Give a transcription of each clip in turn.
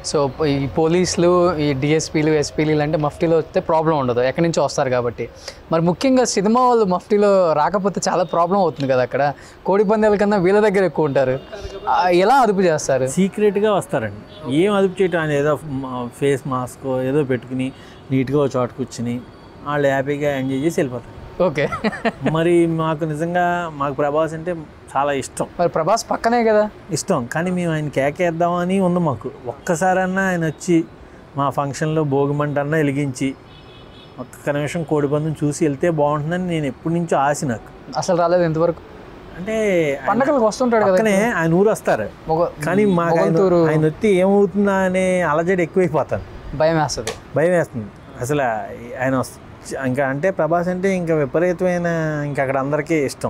So ఈ పోలీసులు ఈ డిఎస్పీలు ఎస్పీలు అంటే మఫ్టీలో వస్తే ప్రాబ్లం ఉండదు ఎక్కడి నుంచో వస్తారు కాబట్టి మరి ముఖ్యంగా సినిమా వాళ్ళు మఫ్టీలో రాకపోతే చాలా ప్రాబ్లం అవుతుంది కదా అక్కడ కోడి పందాల కన్నా వీళ్ళ దగ్గర ఎక్కువ ఉంటారు ఆ, ఎలా అదుపు చేస్తారు సీక్రెట్గా వస్తారండి ఏం అదుపు చేయటం ఆయన ఏదో ఫేస్ మాస్క్ ఏదో పెట్టుకుని నీట్గా ఒక చోట కూర్చుని వాళ్ళు హ్యాపీగా ఎంజాయ్ చేసి వెళ్ళిపోతారు ఓకే మరి మాకు నిజంగా మాకు ప్రభాస్ అంటే చాలా ఇష్టం మరి ప్రభాస్ పక్కనే కదా ఇష్టం కానీ మేము ఆయన కేకేద్దామని ఉంది మాకు ఒక్కసారన్నా ఆయన వచ్చి మా ఫంక్షన్లో భోగిమంట అన్నా వెలిగించి ఒక్క నిమిషం కోడిపందం చూసి వెళ్తే బాగుంటుందని నేను ఎప్పటి నుంచో ఆశ నాకు అసలు రాలేదు ఇంతవరకు అంటే ఆయన పండగలకు వస్తుంటాడు కదా పక్కనే ఆయన ఊరు వస్తారు మొగ- కానీ మాకు ఆయన మొగల్తూరు ఆయన వచ్చి ఏమవుతుందా అనే అలజడి ఎక్కువైపోతాను భయం వేస్తుంది భయం వేస్తుంది అసలు ఆయన వస్- ఇంకా అంటే ప్రభాస్ అంటే ఇంకా విపరీతమైన ఇంకా అక్కడ అందరికీ ఇష్టం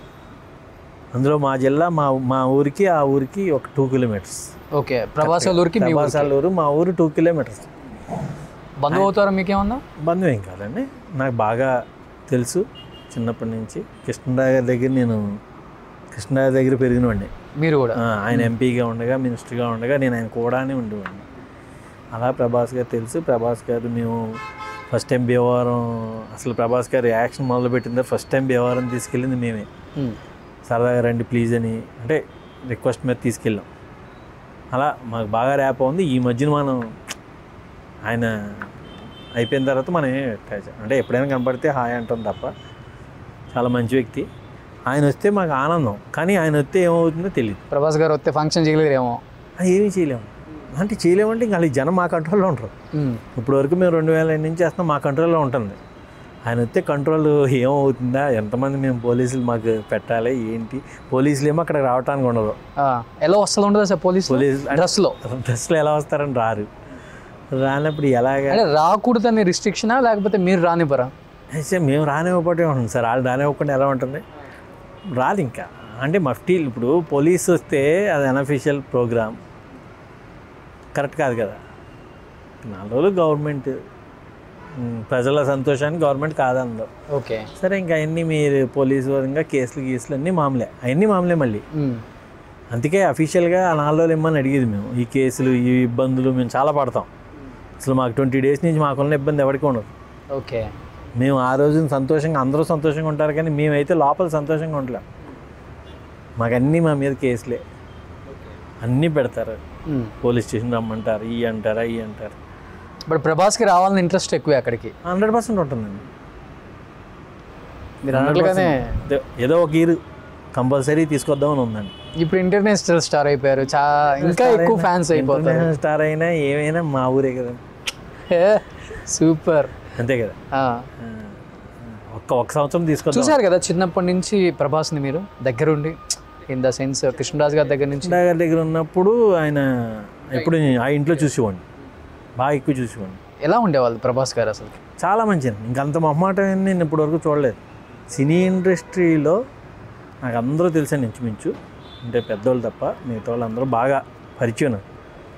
అందులో మా జిల్లా మా మా ఊరికి ఆ ఊరికి ఒక టూ కిలోమీటర్స్ ఓకే ప్రభాస్ వాళ్ళ ఊరికి మీ ఊరికి. ప్రభాస్ వాళ్ళ ఊరు మా ఊరు టూ కిలోమీటర్స్ బంధువు అవుతారా మీకేమన్నా బంధువు ఏం కాదండి నాకు బాగా తెలుసు చిన్నప్పటి నుంచి కృష్ణరావు గారి దగ్గర నేను కృష్ణరావు దగ్గర పెరిగినవాడిని మీరు కూడా ఆ, ఆయన ఎంపీగా ఉండగా మినిస్టర్గా ఉండగా నేను ఆయన కూడానే ఉండేవాడిని అలా ప్రభాస్ గారు తెలుసు ప్రభాస్ గారు మేము ఫస్ట్ టైం భీమవరం అసలు ప్రభాస్ గారు యాక్షన్ మొదలుపెట్టింది ఫస్ట్ టైం భీమవరం తీసుకెళ్ళింది మేమే ఉమ్. సరదాగా రండి ప్లీజ్ అని అంటే రిక్వెస్ట్ మీద తీసుకెళ్ళాం అలా మాకు బాగా ర్యాప్ ఉంది ఈ మధ్యన మనం ఆయన అయిపోయిన తర్వాత మనం ఏం attach- అంటే ఎప్పుడైనా కనపడితే హాయ్ అంటాం తప్ప చాలా మంచి వ్యక్తి ఆయన వస్తే మాకు ఆనందం కానీ ఆయన వస్తే ఏమవుతుందో తెలియదు ప్రభాస్ గారు వస్తే ఫంక్షన్ చేయలేరేమో అది ఏమీ చేయలేము అంటే చేయలేమంటే ఇంకా వాళ్ళ జనం మా కంట్రోల్లో ఉంటారు ఉమ్. ఇప్పుడు వరకు మేము రెండు వేల నుంచి చేస్తున్నాం మా కంట్రోల్లో ఉంటుంది ఆయన వస్తే కంట్రోల్ ఏమవుతుందా ఎంతమంది మేము పోలీసులు మాకు పెట్టాలి ఏంటి పోలీసులు ఏమో అక్కడ రావడానికి ఉండదు ఆ, ఎలా వస్తుంది ఉండదు సార్ పోలీస్ పోలీసు డ్రెస్లో డ్రెస్లో ఎలా వస్తారని రారు రానప్పుడు ఎలాగా అంటే రాకూడదని రిస్ట్రిక్షనా లేకపోతే మీరు రానివ్వరా అయితే మేము రానివ్వకపోతే ఉంటుంది సార్ వాళ్ళు రానివ్వకుండా ఎలా ఉంటుంది రాదు ఇంకా అంటే మఫ్టీలు ఇప్పుడు పోలీస్ వస్తే అది అన్అఫీషియల్ ప్రోగ్రామ్ కరెక్ట్ కాదు కదా నాలుగు రోజులు గవర్నమెంట్ ఉమ్, ప్రజల సంతోషానికి గవర్నమెంట్ కాదందో ఓకే సరే ఇంకా అవన్నీ మీరు పోలీసు పరంగా కేసులు గీసులు అన్నీ మామూలే అవన్నీ మామూలే మళ్ళీ ఉమ్. అందుకే అఫీషియల్గా ఆ నాలుగు రోజులు ఇమ్మని అడిగేది మేము ఈ కేసులు ఈ ఇబ్బందులు మేము చాలా పడతాం అసలు మాకు ట్వంటీ డేస్ నుంచి మాకున్న ఇబ్బంది ఎవరికి ఉండదు ఓకే మేము ఆ రోజు సంతోషంగా అందరూ సంతోషంగా ఉంటారు కానీ మేమైతే లోపల సంతోషంగా ఉండలేం మాకు అన్నీ మా మీద కేసులే అన్నీ పెడతారు ఉమ్. పోలీస్ స్టేషన్ రమ్మంటారు ఈ అంటారా ఈ అంటారు ఇప్పుడు ప్రభాస్కి రావాలని ఇంట్రెస్ట్ ఎక్కువే అక్కడికి హండ్రెడ్ పర్సెంట్ ఉంటుందండి మీరు అన్నట్లుగానే ఏదో- ఏదో ఒక ఇరు కంపల్సరీ తీసుకొద్దామని ఉందండి ఇప్పుడు ఇంటర్నేషనల్ స్టార్ అయిపోయారు చా ఇంకా ఎక్కువ ఫ్యాన్స్ అయిపోతారు ఇంటర్నేషనల్ స్టార్ అయినా ఏమైనా మా ఊరే కదా సూపర్ అంతే కదా ఆ, ఒక్క ఒక్క సంవత్సరం తీసుకొద్దాం చూశారు కదా చిన్నప్పటి నుంచి ప్రభాస్ని మీరు దగ్గరుండి ఇన్ ద సెన్స్ కృష్ణరాజు గారి దగ్గర నుంచి గారి దగ్గర ఉన్నప్పుడు ఆయన ఎప్పుడు ఆ ఇంట్లో చూసేవాడిని బాగా ఎక్కువ చూసేవాడిని ఎలా ఉండేవాళ్ళు ప్రభాస్ గారు అసలు చాలా మంచిది ఇంకంత మొహమాటం నేను ఇప్పటివరకు చూడలేదు సినీ ఇండస్ట్రీలో నాకు అందరూ తెలుసండి ఇంచుమించు అంటే పెద్దోళ్ళు తప్ప మిగతా వాళ్ళు అందరూ బాగా పరిచయం నాకు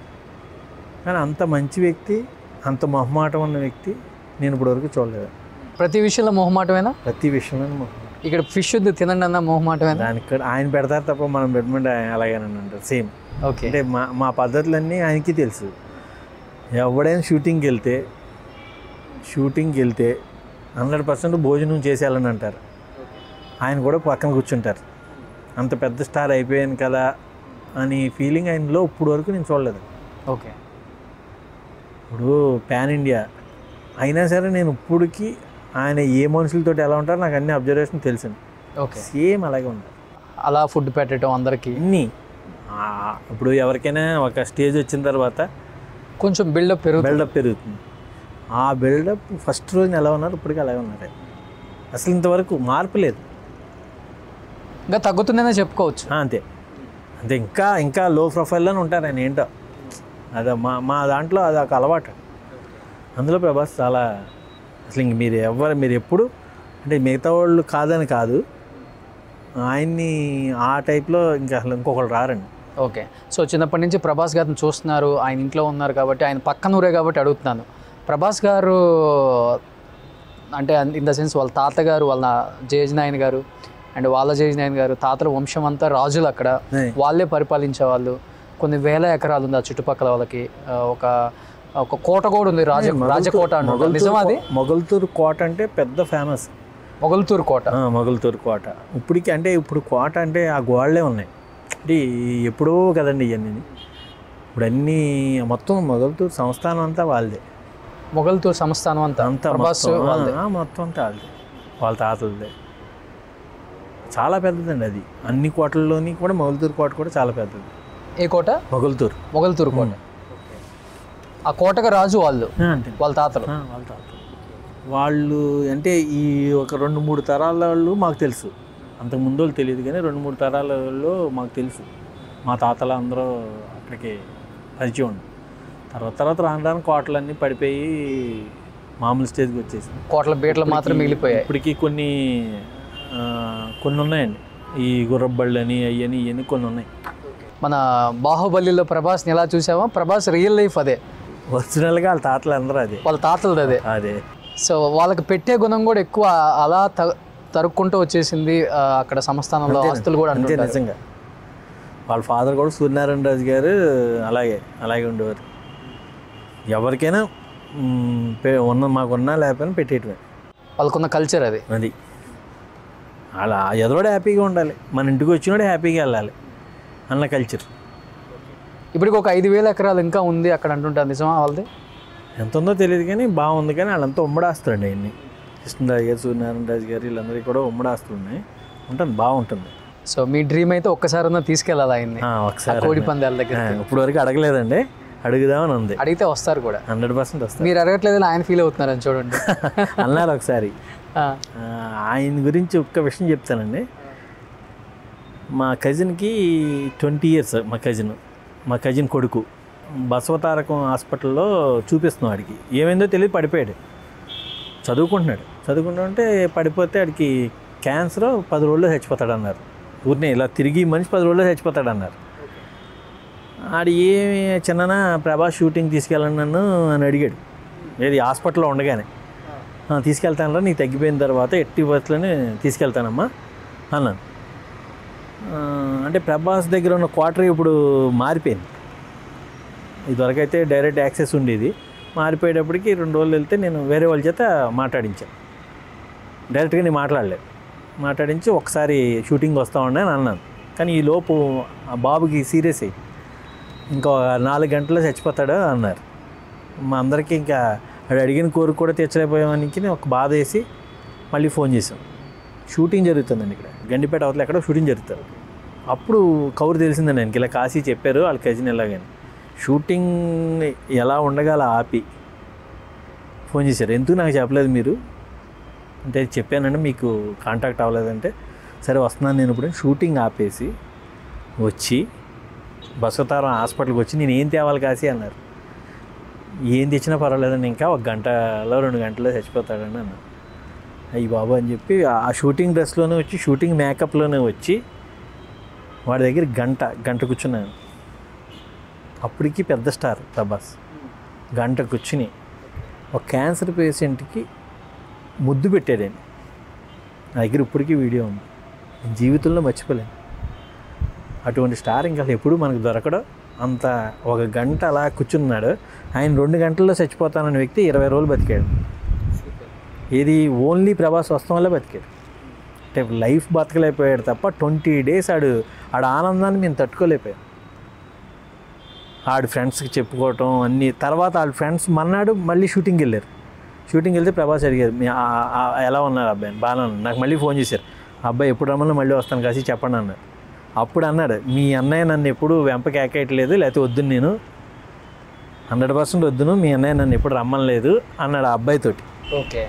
కానీ అంత మంచి వ్యక్తి అంత మొహమాటం ఉన్న వ్యక్తి నేను ఇప్పటివరకు చూడలేదు ప్రతి విషయంలో మొహమాటమేనా ప్రతి విషయంలో మొహమాటం ఇక్కడ ఫిష్ ఉంది తినండి అన్న మొహమాటమేనా దానికి కూడా ఆయన పెడతారు తప్ప మనం పెట్టమంటే ఆయన అలాగేనని అంటారు సేమ్ ఓకే అంటే మా మా పద్ధతులన్నీ ఆయనకి తెలుసు ఎవడైనా షూటింగ్కి వెళ్తే షూటింగ్కి వెళ్తే హండ్రెడ్ పర్సెంట్ భోజనం చేసేయాలని అంటారు ఆయన కూడా పక్కన కూర్చుంటారు అంత పెద్ద స్టార్ అయిపోయాను కదా అని ఫీలింగ్ ఆయనలో ఇప్పుడు వరకు నేను చూడలేదు ఓకే ఇప్పుడు పాన్ ఇండియా అయినా సరే నేను ఇప్పటికి ఆయన ఏ మనుషులతో ఎలా ఉంటారో నాకు అన్ని అబ్జర్వేషన్ తెలుసు ఓకే సేమ్ అలాగే ఉంటారు అలా ఫుడ్ పెట్టడం అందరికి అన్నీ ఆ, ఇప్పుడు ఎవరికైనా ఒక స్టేజ్ వచ్చిన తర్వాత కొంచెం బిల్డప్ పెరుగుతుంది బిల్డప్ పెరుగుతుంది ఆ బిల్డప్ ఫస్ట్ రోజున ఎలా ఉన్నారు ఇప్పటికీ అలాగే ఉన్నారు ఆయన. అసలు ఇంతవరకు మార్పు లేదు ఇంకా తగ్గుతుందనే చెప్పుకోవచ్చు ఆ, అంతే అంతే ఇంకా ఇంకా లో ప్రొఫైల్లోనే ఉంటారు ఆయన ఏంటో అదే మా మా దాంట్లో అది ఒక అలవాటు అందులో ప్రభాస్ చాలా అసలు ఇంక మీరు ఎవరు మీరు ఎప్పుడు అంటే మిగతా వాళ్ళు కాదని కాదు ఆయన్ని ఆ టైప్లో ఇంకా అసలు ఇంకొకరు రారండి ఓకే సో చిన్నప్పటి నుంచి ప్రభాస్ గారిని చూస్తున్నారు ఆయన ఇంట్లో ఉన్నారు కాబట్టి ఆయన పక్కన ఊరే కాబట్టి అడుగుతున్నాను ప్రభాస్ గారు అంటే ఇన్ ద సెన్స్ వాళ్ళ తాతగారు వాళ్ళ జేజ్ నాయన్ గారు అండ్ వాళ్ళ జేజ్ నాయన్ గారు తాతల వంశం అంతా రాజులు అక్కడ ఏయ్. వాళ్ళే పరిపాలించేవాళ్ళు కొన్ని వేల ఎకరాలు ఉంది ఆ చుట్టుపక్కల వాళ్ళకి ఆ, ఒక ఒక కోట కూడా ఉంది రాజ రాజకోట అంటారు నిజమా అది మొగల్తూరు కోట అంటే పెద్ద ఫేమస్ మొగల్తూరు కోట మొగల్తూరు కోట ఇప్పటికి అంటే ఇప్పుడు కోట అంటే ఆ గోడలే ఉన్నాయి అంటే ఈ- ఎప్పుడో కదండి ఇవన్నీ ఇప్పుడు అన్నీ మొత్తం మొగల్తూరు సంస్థానం అంతా వాళ్ళదే మొగల్తూరు సంస్థానం అంతా అంతా ప్రభాస్ మొత్తం ఆ, వాళ్ళదే. ఆ, మొత్తం అంతా వాళ్ళదే వాళ్ళ తాతలదే చాలా పెద్దదండి అది అన్ని కోటల్లోని కూడా మొగల్తూరు కోట కూడా చాలా పెద్దది ఏ కోట మొగల్తూరు మొగల్తూరు కోట ఆ కోటకు రాజు వాళ్ళు అంటే వాళ్ళ తాతలు వాళ్ళ తాతలు వాళ్ళు అంటే ఈ ఒక రెండు మూడు తరాల వాళ్ళు మాకు తెలుసు అంతకు ముందు వాళ్ళు తెలియదు కానీ రెండు మూడు తరాల వాళ్ళు మాకు తెలుసు మా తాతలు అందరూ అక్కడికి పరిచయం ఉండు తర్వాత తర్వాత రాను రాను కోటలన్నీ పడిపోయి మామూలు స్టేజ్కి వచ్చేసి కోట్ల బీటలు మాత్రం మిగిలిపోయాయి ఇప్పటికి కొన్ని ఆ, కొన్ని ఉన్నాయండి ఈ గుర్రబళ్ళు అని అయ్యని ఇవన్నీ కొన్ని ఉన్నాయి మన బాహుబలిలో ప్రభాస్ని ఎలా చూసామో ప్రభాస్ రియల్ లైఫ్ అదే ఒరిజినల్గా వాళ్ళ తాతలు అందరూ అదే వాళ్ళ తాతలది అదే అదే సో వాళ్ళకి పెట్టే గుణం కూడా ఎక్కువ అలా త తరుక్కుంటూ వచ్చేసింది ఆ, అక్కడ సంస్థానంలో ఆస్తులు కూడా అంతే అంటుంటారు నిజంగా వాళ్ళ ఫాదర్ కూడా సూర్యనారాయణ రాజు గారు అలాగే అలాగే ఉండేవారు ఎవరికైనా మ్, పె- ఉన్న మాకున్నా లేకపోయినా పెట్టేయటమే వాళ్ళకున్న కల్చర్ అది అది అలా ఎదరోడు హ్యాపీగా ఉండాలి మన ఇంటికి వచ్చినోడు హ్యాపీగా వెళ్ళాలి అన్న కల్చర్ ఇప్పటికి ఒక ఐదు వేల ఎకరాలు ఇంకా ఉంది అక్కడ అంటుంటారు నిజమా వాళ్ళది ఎంత ఉందో తెలియదు కానీ బాగుంది కానీ వాళ్ళంతా ఉమ్మడాస్తులండి అన్ని కృష్ణరాజు గారు సూర్యనారాయణ రాజు గారు వీళ్ళందరికీ కూడా ఉమ్మడాస్తులు ఉన్నాయి ఉంటుంది బాగుంటుంది సో మీ డ్రీమ్ అయితే ఒక్కసారన్నా తీసుకెళ్ళాలి ఆయన్ని ఆ, ఆ ఒకసారి కోడి పందాల దగ్గర ఇప్పుడు వరకు అడగలేదండి అడుగుదామని ఉంది అడిగితే వస్తారు కూడా హండ్రెడ్ పర్సెంట్ వస్తుంది మీరు అడగట్లేదు ఆయన ఫీల్ అవుతున్నారని చూడండి అన్నారు ఒకసారి ఆ, ఆ, ఆయన గురించి ఒక్క విషయం చెప్తానండి మా కజిన్కి ట్వంటీ ఇయర్స్ మా కజిన్ మా కజిన్ కొడుకు బసవతారకం హాస్పిటల్లో చూపిస్తున్నాం వాడికి ఏమైందో తెలియదు పడిపోయాడు చదువుకుంటున్నాడు చదువుకుంటుంటే పడిపోతే వాడికి క్యాన్సర్ పది రోజుల్లో చచ్చిపోతాడు అన్నారు ఊరినే ఇలా తిరిగి మనిషి పది రోజుల్లో చచ్చిపోతాడు అన్నారు ఆడు ఏమి చిన్న ప్రభాస్ షూటింగ్ తీసుకెళ్ళండి నన్ను అని అడిగాడు ఏది హాస్పిటల్లో ఉండగానే "ఆ, తీసుకెళ్తానురా నీకు తగ్గిపోయిన తర్వాత ఎట్టి బస్సులోనే తీసుకెళ్తానమ్మా అన్నాను "ఆ, అంటే ప్రభాస్ దగ్గర ఉన్న క్వార్టర్ ఇప్పుడు మారిపోయింది ఇదివరకు అయితే డైరెక్ట్ యాక్సెస్ ఉండేది మారిపోయేటప్పటికి రెండు రోజులు వెళ్తే నేను వేరే వాళ్ళ చేత మాట్లాడించాను డైరెక్ట్గా నేను మాట్లాడలేదు మాట్లాడించి ఒకసారి షూటింగ్ వస్తా ఉండే అని అన్నాను కానీ ఈ లోపు ఆ బాబుకి సీరియస్ అయ్యి ఇంకో నాలుగు గంటల్లో చచ్చిపోతాడు అన్నారు మా అందరికీ ఇంకా వాడు అడిగిన కోరిక కూడా తీర్చలేకపోయామనికి ఒక బాధ వేసి మళ్ళీ ఫోన్ చేసాం షూటింగ్ జరుగుతుందండి ఇక్కడ గండిపేట అవతల ఎక్కడో షూటింగ్ జరుగుతుంది అప్పుడు కౌరు తెలిసిందండి ఆయనకి ఇలా కాశీ చెప్పారు వాళ్ళ కజిన్ ఎలాగని షూటింగ్ ఎలా ఉండగాల ఆపి ఫోన్ చేశారు ఎందుకు నాకు చెప్పలేదు మీరు అంటే చెప్పానంటే మీకు కాంటాక్ట్ అవ్వలేదంటే సరే వస్తున్నాను నేను ఇప్పుడు షూటింగ్ ఆపేసి వచ్చి బసవతారం హాస్పిటల్కి వచ్చి నేను ఏం తేవాలి కాసి అన్నారు ఏం తెచ్చినా పర్వాలేదండి ఇంకా ఒక గంటలో రెండు గంటలో చచ్చిపోతాడని అన్నారు అయ్యి బాబు అని చెప్పి ఆ షూటింగ్ డ్రెస్లోనే వచ్చి షూటింగ్ మేకప్లోనే వచ్చి వాడి దగ్గర గంట గంట కూర్చున్నాను అప్పటికి పెద్ద స్టార్ ప్రభాస్ గంట కూర్చుని ఒక క్యాన్సర్ పేషెంట్కి ముద్దు పెట్టాడండి నా దగ్గర ఇప్పటికీ వీడియో ఉంది నేను జీవితంలో మర్చిపోలేను అటువంటి స్టార్ ఇంకా ఎప్పుడు మనకు దొరకడు అంత ఒక గంట అలా కూర్చున్నాడు ఆయన రెండు గంటల్లో చచ్చిపోతానన్న వ్యక్తి ఇరవై రోజులు బతికాడు ఇది ఓన్లీ ప్రభాస్ వస్తం వల్ల బతికాడు అంటే లైఫ్ బతకలేకపోయాడు తప్ప ట్వంటీ డేస్ ఆడు ఆడ ఆనందాన్ని మేము తట్టుకోలేకపోయాం ఆడి ఫ్రెండ్స్కి చెప్పుకోవటం అన్నీ తర్వాత వాళ్ళ ఫ్రెండ్స్ మన్నాడు మళ్ళీ షూటింగ్కి వెళ్ళారు షూటింగ్ వెళ్తే ప్రభాస్ అడిగారు మీ ఆ- ఆ- ఎలా ఉన్నారు అబ్బాయి బాగా ఉన్నారు నాకు మళ్ళీ ఫోన్ చేశారు అబ్బాయి ఎప్పుడు రమ్మన్నా మళ్ళీ వస్తాను కాసి చెప్పండి అన్నారు అప్పుడు అన్నాడు మీ అన్నయ్య నన్ను ఎప్పుడు వెంపకి ఎక్కేయట్లేదు లేకపోతే వద్దు నేను హండ్రెడ్ పర్సెంట్ వద్దును మీ అన్నయ్య నన్ను ఎప్పుడు రమ్మనలేదు అన్నాడు ఆ అబ్బాయితోటి ఓకే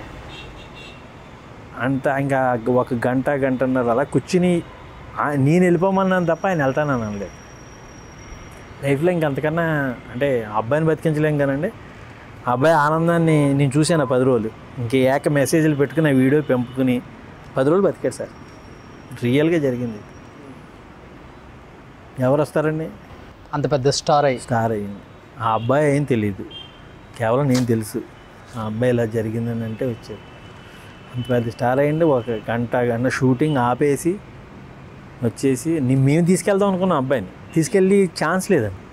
అంత ఇంకా ఒక గంట గంటన్నర అలా కూర్చుని ఆ- నేను వెళ్ళిపోమన్నాను తప్ప ఆయన వెళ్తానని అనలేదు లైఫ్లో ఇంకంతకన్నా అంటే ఆ అబ్బాయిని బతికించలేం కానండి ఆ అబ్బాయి ఆనందాన్ని నేను చూశాను ఆ పది రోజులు ఇంక ఏక మెసేజ్లు పెట్టుకుని ఆ వీడియో పెంపుకుని పది రోజులు బతికాడు సార్ రియల్గా జరిగింది ఎవరు వస్తారండి అంత పెద్ద స్టార్ అయ్యి స్టార్ అయ్యింది ఆ అబ్బాయి ఏం తెలియదు కేవలం నేను తెలుసు ఆ అబ్బాయి ఇలా జరిగిందని అంటే వచ్చారు అంత పెద్ద స్టార్ అయ్యింది ఒక గంట గంట షూటింగ్ ఆపేసి వచ్చేసి నీ- మేము తీసుకెళ్దాం అనుకున్నాం అబ్బాయిని తీసుకెళ్ళి ఛాన్స్ లేదండి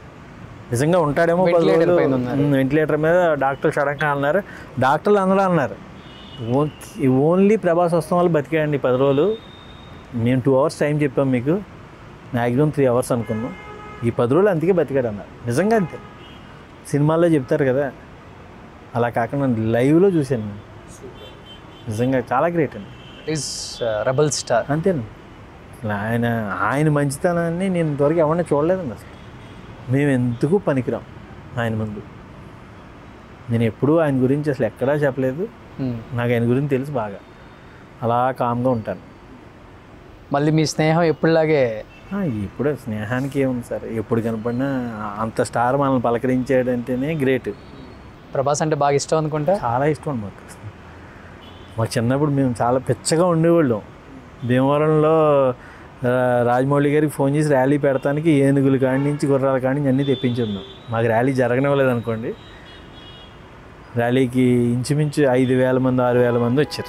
నిజంగా ఉంటాడేమో పది Ventilator రోజులు పైన ఉన్నారు. ఉమ్, వెంటిలేటర్ మీద డాక్టర్లు సడన్గా అన్నారు డాక్టర్లు అందరూ అన్నారు ఓ- ఓన్లీ ప్రభాస్ వస్తాం వల్ల బతికాడండి పది రోజులు మేము టూ అవర్స్ టైం చెప్పాం మీకు మ్యాక్సిమం త్రీ అవర్స్ అనుకున్నాం ఈ పది రోజులు అందుకే బతికాడు అన్నారు నిజంగా అంతే సినిమాల్లో చెప్తారు కదా అలా కాకుండా లైవ్లో చూశాను నేను నిజంగా చాలా గ్రేట్ అండి ఈజ్ రెబల్ స్టార్ అంతేనండి అసలు ఆయన ఆయన మంచితనాన్ని నేను ఇంతవరకు ఎవరిని చూడలేదండి అసలు మేము ఎందుకు పనికిరాం ఆయన ముందు నేను ఎప్పుడూ ఆయన గురించి అసలు ఎక్కడా చెప్పలేదు నాకు ఆయన గురించి తెలుసు బాగా అలా కామ్గా ఉంటాను మళ్ళీ మీ స్నేహం ఎప్పుడులాగే ఆ, ఇప్పుడు స్నేహానికి ఏముంది సార్ ఎప్పుడు కనపడినా అంత స్టార్ మనల్ని పలకరించాడంటేనే గ్రేట్ ప్రభాస్ అంటే బాగా ఇష్టం అనుకుంటా చాలా ఇష్టం అండి మాకు మాకు చిన్నప్పుడు మేము చాలా పిచ్చగా ఉండేవాళ్ళం భీమవరంలో ఆ, రాజమౌళి గారికి ఫోన్ చేసి ర్యాలీ పెడతానికి ఏనుగుల కాడి నుంచి గుర్రాల కాడి నుంచి అన్నీ తెప్పించున్నాం మాకు ర్యాలీ జరగనివ్వలేదు అనుకోండి ర్యాలీకి ఇంచుమించు ఐదు వేల మంది ఆరు వేల మంది వచ్చారు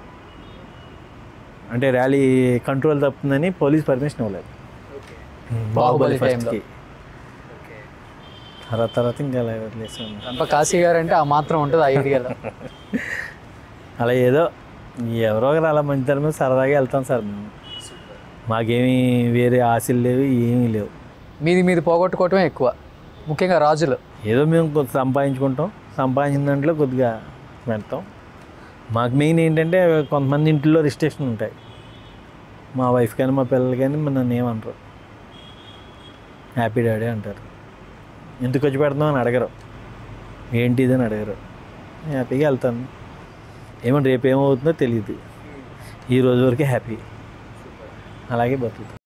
అంటే ర్యాలీ కంట్రోల్ తప్పుతుందని పోలీస్ పర్మిషన్ ఇవ్వలేదు బాహుబలి బాహుబలి ఫస్ట్కి తర్వాత తర్వాత ఇంకా అలా వదిలేసాం రంప కాశీ గారు అంటే ఆ మాత్రం ఉంటుంది ఆ ఏరియాలో అలా ఏదో ఎవరో ఒకరు అలా మంచి మీద సరదాగా వెళ్తాం సార్ మేము మాకేమీ వేరే ఆశలు లేవు ఏమీ లేవు మీది మీది పోగొట్టుకోవటమే ఎక్కువ ముఖ్యంగా రాజులు ఏదో మేము కొంత సంపాదించుకుంటాం సంపాదించిన దాంట్లో కొద్దిగా పెడతాం మాకు మెయిన్ ఏంటంటే కొంతమంది ఇంట్లో రిస్ట్రిక్షన్ ఉంటాయి మా వైఫ్ కానీ మా పిల్లలు కానీ నన్ను ఏమంటారు హ్యాపీ డాడీ అంటారు ఎందుకు వచ్చి పెడతాం అని అడగరు ఏంటి ఇది అని అడగరు హ్యాపీగా వెళ్తాను ఏమో రేపు ఏమవుతుందో తెలియదు ఈ రోజు వరకే హ్యాపీ అలాగే బతుకుతాం